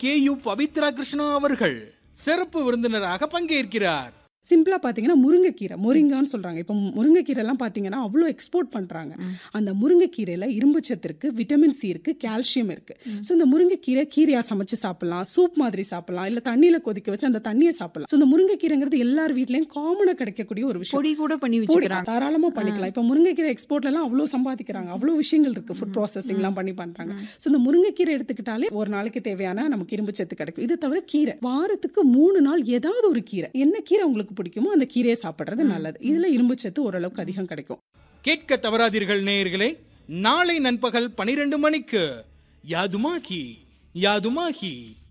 K U Pavithra Krishna அவர்கள் சிறப்பு விருந்தினராக பங்கேற்கிறார் சிம்பிளா பாத்தீங்கன்னா முருங்கைக்கீரை முருங்கான்னு சொல்றாங்க இப்போ முருங்கைக்கீரை எல்லாம் பாத்தீங்கன்னா அவ்வளோ எக்ஸ்போர்ட் பண்றாங்க அந்த முருங்கைக்கீரையில இரும்பு சத்து இருக்கு விட்டமின் சி இருக்கு கால்சியம் இருக்கு ஸோ இந்த முருங்கைக்கீரை கீரையா சமைச்சு சாப்பிடலாம் சூப் மாதிரி சாப்பிடலாம் இல்ல தண்ணியில கொதிக்க வச்சு அந்த தண்ணியை சாப்பிடலாம் ஸோ இந்த முருங்கைக்கீரைங்கிறது எல்லார் வீட்லயும் காமனா கிடைக்கக்கூடிய ஒரு விஷயம் பொடி கூட பண்ணி பொடி வச்சுக்கிறாங்க தாராளமா பண்ணிக்கலாம் இப்போ முருங்கைக்கீரை எக்ஸ்போர்ட்ல எல்லாம் அவ்வளோ சம்பாதிக்கிறாங்க அவ்வளோ விஷயங்கள் இருக்கு ஃபுட் ப்ராசஸிங்லாம் பண்ணி பண்றாங்க ஸோ இந்த முருங்கைக்கீரை எடுத்துக்கிட்டாலே ஒரு நாளைக்கு தேவையான நமக்கு இரும்பு சத்து கிடைக்கும் இது தவிர கீரை வாரத்துக்கு மூணு நாள் ஏதாவது ஒரு கீரை என்ன கீரை உங்களுக்கு பிடிக்குமோ அந்த கீரையை சாப்பிடுறது நல்லது இதுல இரும்பு சத்து ஓரளவுக்கு அதிகம் கிடைக்கும் கேட்க தவறாதீர்கள் நேயர்களே நாளை நண்பகல் பனிரெண்டு மணிக்கு யாதுமாகி யாதுமாகி